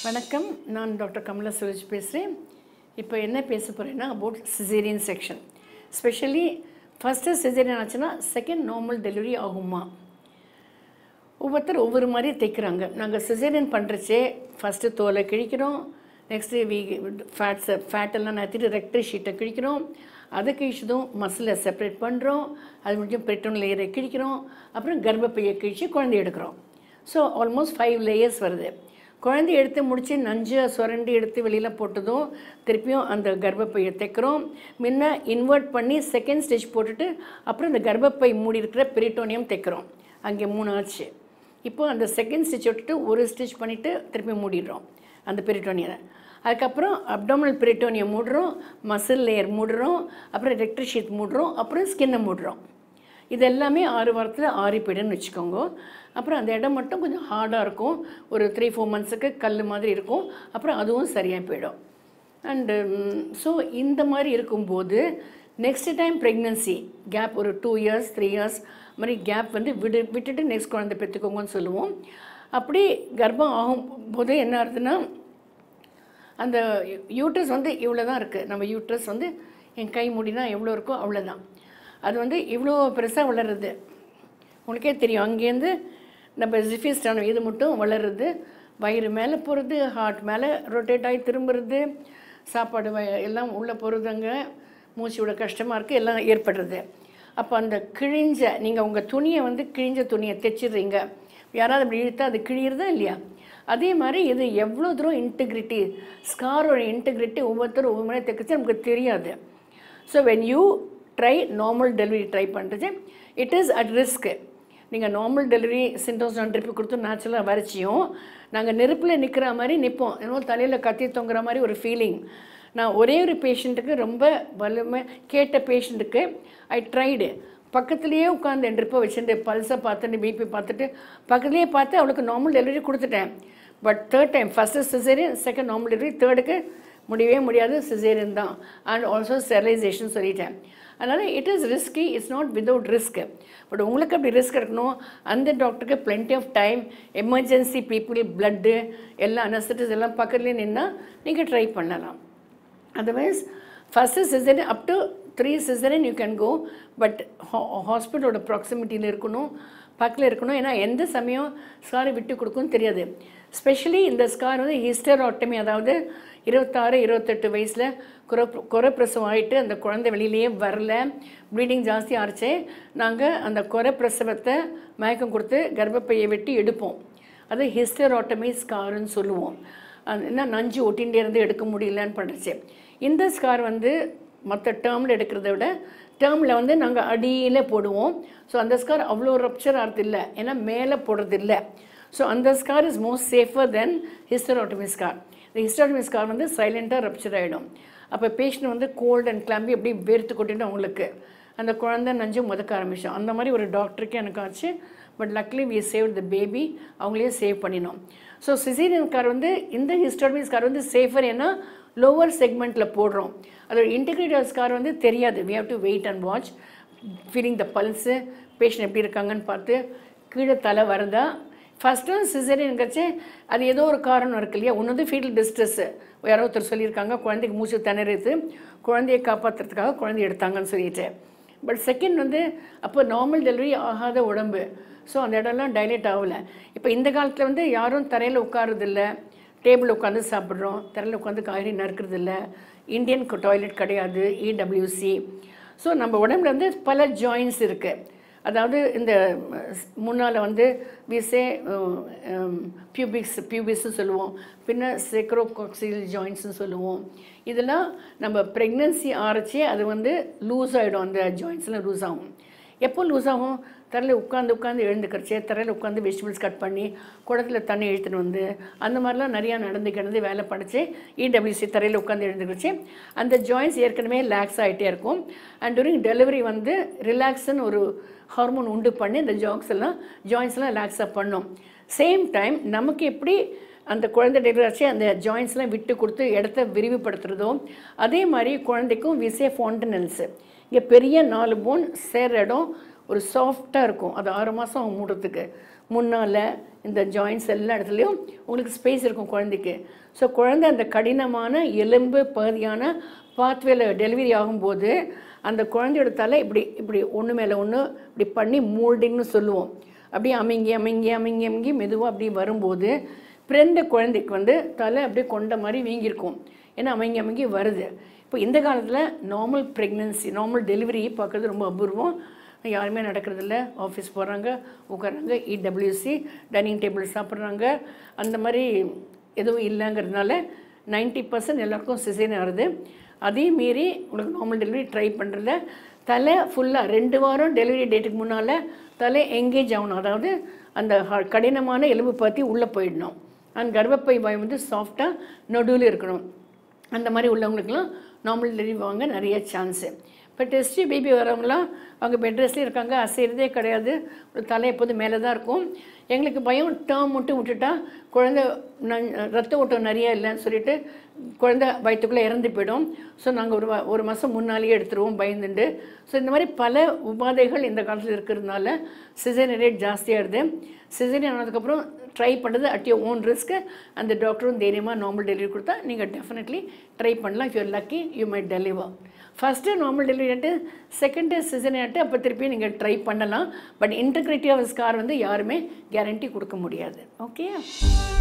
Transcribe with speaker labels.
Speaker 1: வணக்கம் நான் டாக்டர் கமலா சுரேஷ் பேசுகிறேன் இப்போ என்ன பேச போகிறேன்னா about caesarean section specially first caesarean ஆச்சுன்னா செகண்ட் நார்மல் டெலிவரி ஆகுமா ஒவ்வொருத்தர் ஒவ்வொரு மாதிரி தைக்கிறாங்க நாங்கள் சிசேரியன் பண்ணுறச்சே ஃபஸ்ட்டு தோலை கிழிக்கிறோம் நெக்ஸ்ட்டு வி ஃபேட்ஸை ஃபேட்டெல்லாம் நத்திட்டு ரெக்டரி ஷீட்டை கிழிக்கிறோம் அதை கிழிச்சதும் மசிலை செப்பரேட் பண்ணுறோம் அது முடிஞ்சும் பெட்ரோன் லேயரை கிழிக்கிறோம் அப்புறம் கர்ப்பப்பையை கிழிச்சு குழந்தை எடுக்கிறோம் ஸோ ஆல்மோஸ்ட் ஃபைவ் லேயர்ஸ் வருது குழந்தை எடுத்து முடித்து நஞ்சை சுரண்டி எடுத்து வெளியில் போட்டதும் திருப்பியும் அந்த கர்ப்பப்பையை தைக்கிறோம் முன்ன இன்வெர்ட் பண்ணி செகண்ட் ஸ்டேஜ் போட்டுட்டு அப்புறம் இந்த கர்ப்பப்பை மூடி இருக்கிற பெரிட்டோனியம் தைக்கிறோம் அங்கே மூணு ஆச்சு இப்போ அந்த செகண்ட் ஸ்டிச் விட்டுட்டு ஒரு ஸ்டிச் பண்ணிவிட்டு திருப்பி மூடிடுறோம் அந்த பெரிட்டோனியரை அதுக்கப்புறம் அப்டோமல் பெரிட்டோனியம் மூடுறோம் மசில் லேயர் மூடுறோம் அப்புறம் எலக்ட்ரிக் ஷீட் மூடுறோம் அப்புறம் ஸ்கின்னை மூடுறோம் இது எல்லாமே ஆறு வாரத்தில் ஆறி போய்டுன்னு வச்சுக்கோங்க அப்புறம் அந்த இடம் மட்டும் கொஞ்சம் ஹார்டாக இருக்கும் ஒரு த்ரீ ஃபோர் மந்த்ஸுக்கு கல் மாதிரி இருக்கும் அப்புறம் அதுவும் சரியாக போயிடும் அண்டு ஸோ இந்த மாதிரி இருக்கும்போது நெக்ஸ்ட் டைம் ப்ரெக்னென்சி கேப் ஒரு டூ இயர்ஸ் த்ரீ இயர்ஸ் மாதிரி கேப் வந்து விடு விட்டுட்டு நெக்ஸ்ட் குழந்தை பெற்றுக்கோங்கன்னு சொல்லுவோம் அப்படி கர்ப்பம் ஆகும் போது என்ன ஆகுதுன்னா அந்த யூட்ரஸ் வந்து இவ்வளோ தான் இருக்குது நம்ம யூட்ரஸ் வந்து என் கை முடினா எவ்வளோ இருக்கோ அவ்வளோதான் அது வந்து இவ்வளோ பெருசாக வளருது உனக்கே தெரியும் அங்கேருந்து நம்ம ஜிஃபிஸ்டான இது மட்டும் வளருது வயிறு மேலே போகிறது ஹார்ட் மேலே ரொட்டேட் ஆகி திரும்புறது சாப்பாடு வ- எல்லாம் உள்ளே போகிறதுங்க மூச்சு விட கஷ்டமாக இருக்குது எல்லாம் ஏற்படுறது அப்போ அந்த கிழிஞ்ச நீங்கள் உங்கள் துணியை வந்து கிழிஞ்ச துணியை தைச்சிடுறீங்க யாராவது அப்படி இழுத்தா அது கிழியிறதா இல்லையா அதே மாதிரி இது எவ்வளோ தூரம் இன்டெகிரிட்டி ஸ்காரோட இன்டெகிரிட்டி ஒவ்வொருத்தரும் ஒவ்வொரு மாதிரி தைக்கச்சு நமக்கு தெரியாது so when you try normal delivery try பண்ணுறது இட் இஸ் அட் ரிஸ்க்கு நீங்கள் நார்மல் டெலிவரி சிண்டோஸ் நான் ட்ரிப்பு கொடுத்து நேச்சுரலாக வரைச்சியும் நாங்கள் நெருப்பில் நிற்கிற மாதிரி நிற்போம் என்னமோ தலையில் கத்தி தொங்குற மாதிரி ஒரு ஃபீலிங் நான் ஒரே ஒரு பேஷண்ட்டுக்கு ரொம்ப வலிமை கேட்ட பேஷண்ட்டுக்கு ஐ ட்ரைடு பக்கத்துலேயே உட்காந்து என் ட்ரிப்பை வச்சுட்டு பல்ஸை பார்த்துட்டு பிபி பார்த்துட்டு பக்கத்துலேயே பார்த்து அவளுக்கு நார்மல் டெலிவரி கொடுத்துட்டேன் but third time first caesarean second normal delivery தேர்டுக்கு முடியவே முடியாது சிசேரியன் தான் அண்ட் ஆல்சோ ஸ்டெரிலைசேஷன் சொல்லிட்டேன் அதனால் it is risky it's not without risk but உங்களுக்கு அப்படி ரிஸ்க் இருக்கணும் அந்த டாக்டருக்கு plenty of time emergency people blood எல்லாம் அனஸ்தட்டிஸ் எல்லாம் பக்கத்துலேயே நின்னால் நீங்கள் ட்ரை பண்ணலாம் otherwise first caesarean up to three caesarean you can go but ஹாஸ்பிட்டலோட ப்ராக்சிமிட்டியில் இருக்கணும் பக்கத்தில் இருக்கணும் ஏன்னா எந்த சமயம் ஸ்காரை விட்டு கொடுக்கும்னு தெரியாது ஸ்பெஷலி இந்த ஸ்கார் வந்து ஹிஸ்டரோட்டமி அதாவது இருபத்தாறு இருபத்தெட்டு வயசில் குறை குறைப்பிரசவம் ஆகிட்டு அந்த குழந்தை வெளியிலேயே வரல ப்ளீடிங் ஜாஸ்தி ஆச்சு நாங்கள் அந்த குறைப்பிரசவத்தை மயக்கம் கொடுத்து கர்ப்பப்பையை வெட்டி எடுப்போம் அது ஹிஸ்டரோட்டமி ஸ்காருன்னு சொல்லுவோம் அது என்ன நஞ்சு ஒட்டிகிட்டே இருந்து எடுக்க முடியலன்னு பண்ணுறச்சு இந்த ஸ்கார் வந்து மற்ற டேர்மில் எடுக்கிறத விட டேர்மில் வந்து நாங்கள் அடியில் போடுவோம் ஸோ அந்த ஸ்கார் அவ்வளோ ரப்சர் ஆகிறது இல்லை ஏன்னா மேலே போடுறது இல்லை ஸோ அந்த scar is most safer then hysterotomy scar இந்த ஹிஸ்டரோட்டமி ஸ்கார் வந்து சைலண்ட்டாக ரப்சர் ஆகிடும் அப்போ பேஷண்ட் வந்து கோல்டு அண்ட் கிளம்பி அப்படியே வேர்த்து கொட்டிட்டு அவங்களுக்கு அந்த குழந்தை நஞ்சு முதக்க ஆரம்பிச்சோம் அந்த மாதிரி ஒரு டாக்டருக்கு எனக்கு ஆச்சு but luckily we save the baby அவங்களே சேவ் பண்ணினோம் ஸோ சிசேரியன் கார் வந்து இந்த ஹிஸ்டோமிஸ் கார் வந்து சேஃபர் ஏன்னா லோவர் செக்மெண்ட்டில் போடுறோம் அதோட இன்டிகிரேட்டர் ஸ்கார் வந்து தெரியாது we have to wait and watch feeling the pulse patient எப்படி இருக்காங்கன்னு பார்த்து கீழே தலை வருதா ஃபஸ்ட்டு சிசேரியனுங்கிறச்சு அது ஏதோ ஒரு காரணம் இருக்கு இல்லையா ஒன்று வந்து ஃபீட்டல் டிஸ்ட்ரெஸ்ஸு யாரோ ஒருத்தர் சொல்லியிருக்காங்க குழந்தைக்கு மூச்சு திணறுது குழந்தையை காப்பாற்றுறதுக்காக குழந்தை எடுத்தாங்கன்னு சொல்லிட்டு பட் செகண்ட் வந்து அப்போ நார்மல் டெலிவரி ஆகாத உடம்பு ஸோ அந்த இடம்லாம் டைலேட் ஆகலை இப்போ இந்த காலத்தில் வந்து யாரும் தரையில் உட்காரதில்ல டேபிள் உட்காந்து சாப்பிட்றோம் தரையில் உட்காந்து காய்கறி நறுக்கிறது இல்லை இந்தியன் டாய்லெட் கிடையாது இடபிள்யூசி ஸோ நம்ம உடம்புல வந்து பல ஜாயின்ஸ் இருக்குது அதாவது இந்த முன்னால் வந்து விசே பியூபிக்ஸ் பியூபிக்ஸ்னு சொல்லுவோம் பின்ன செக்ரோகாக்சில் ஜாயின்ட்ஸ்னு சொல்லுவோம் இதெல்லாம் நம்ம ப்ரெக்னென்சி ஆரச்சே அது வந்து லூஸ் ஆகிடும் அந்த ஜாயின்ட்ஸ்லாம் லூஸ் ஆகும் எப்போ லூஸ் ஆகும் தரையில் உட்காந்து உட்காந்து எழுந்துக்கிறச்சே தரையில் உட்காந்து வெஜிடபிள்ஸ் கட் பண்ணி குடத்தில் தண்ணி இழுத்துன்னு வந்து அந்த மாதிரிலாம் நிறையா நடந்து கிடந்து வேலை படித்து இடபிள்யூசி தரையில் உட்காந்து எழுந்துக்கிறச்சு அந்த ஜாயின்ஸ் ஏற்கனவே லேக்ஸ் ஆகிட்டே இருக்கும் அண்ட் டூரிங் டெலிவரி வந்து ரிலாக்ஸ்ன்னு ஒரு ஹார்மோன் உண்டு பண்ணி இந்த ஜாக்ஸ் எல்லாம் ஜாயின்ஸ் எல்லாம் ரிலாக்ஸாக பண்ணும் சேம் டைம் நமக்கு எப்படி அந்த குழந்தை டெலிவரி ஆச்சு அந்த ஜாயின்ஸ்லாம் விட்டு கொடுத்து இடத்த விரிவுபடுத்துறதோ அதே மாதிரி குழந்தைக்கும் விசே ஃபாண்டனல்ஸு இங்கே பெரிய நாலு போன் சேர்ற இடம் ஒரு சாஃப்டாக இருக்கும் அது ஆறு மாதம் ஆகும் மூடுறதுக்கு முன்னால் இந்த ஜாயின்ஸ் எல்லா இடத்துலையும் உங்களுக்கு ஸ்பேஸ் இருக்கும் குழந்தைக்கு ஸோ குழந்தை அந்த கடினமான எலும்பு பகுதியான பாத்வேல டெலிவரி ஆகும்போது அந்த குழந்தையோட தலை இப்படி இப்படி ஒன்று மேலே ஒன்று இப்படி பண்ணி மோல்டிங்னு சொல்லுவோம் அப்படியே அமைங்கி அமைங்கி அமைங்கி அமைங்கி மெதுவாக அப்படி வரும்போது பிறந்த குழந்தைக்கு வந்து தலை அப்படியே கொண்ட மாதிரி வீங்கியிருக்கும் ஏன்னா அமைங்கி அமைங்கி வருது இப்போ இந்த காலத்தில் நார்மல் ப்ரெக்னென்சி நார்மல் டெலிவரி பார்க்குறது ரொம்ப அபூர்வம் யாருமே நடக்கிறதில்ல ஆஃபீஸ் போகிறாங்க உட்காராங்க இடபிள்யூசி டைனிங் டேபிள் சாப்பிட்றாங்க அந்த மாதிரி எதுவும் இல்லைங்கிறதுனால நைன்ட்டி பர்சன்ட் எல்லாருக்கும் சிசேன் ஆகுது அதையும் மீறி உங்களுக்கு நார்மல் டெலிவரி ட்ரை பண்ணுறத தலை ஃபுல்லாக ரெண்டு வாரம் டெலிவரி டேட்டுக்கு முன்னால் தலை எங்கேஜ் ஆகணும் அதாவது அந்த ஹ- கடினமான எலும்பு பற்றி உள்ளே போயிடணும் அண்ட் கர்ப்பப்பை வாய் வந்து சாஃப்டாக நடுவில் இருக்கணும் அந்த மாதிரி உள்ளவங்களுக்குலாம் நார்மல் டெலிவரி வாங்க நிறைய சான்ஸு இப்போ டெஸ்ட்டு பேபி வரவங்களாம் அவங்க பெட் ரெஸ்ட்லேயே இருக்காங்க அசைகிறதே கிடையாது ஒரு தலை எப்போதும் மேலே தான் இருக்கும் எங்களுக்கு பயம் டேர்ம் மட்டும் விட்டுட்டா குழந்தை நன்- ரத்த ஓட்டம் நிறைய இல்லைன்னு சொல்லிட்டு குழந்தை வயிற்றுக்குள்ளே இறந்து போயிடும் ஸோ நாங்கள் ஒரு வா- ஒரு மாதம் முன்னாலேயே எடுத்துருவோம் பயந்துண்டு ஸோ இந்த மாதிரி பல உபாதைகள் இந்த காலத்தில் இருக்கிறதுனால சிசேரியன் ரேட் ஜாஸ்தியாகிடுது சிசேரியன் ஆனதுக்கப்புறம் ட்ரை பண்ணுறது அட் யோர் ஓன் ரிஸ்க்கு அந்த டாக்டரும் தைரியமாக நார்மல் டெலிவரி கொடுத்தா நீங்கள் டெஃபினெட்லி ட்ரை பண்ணலாம் if you're lucky you may deliver first normal delivery ஆட்டு செகண்டு சிசன் ஆட்டு அப்போ திருப்பி நீங்கள் ட்ரை பண்ணலாம் பட் இன்டெகிரிட்டி ஆஃப் ஸ்கார் வந்து யாருமே கேரண்டி கொடுக்க முடியாது ஓகே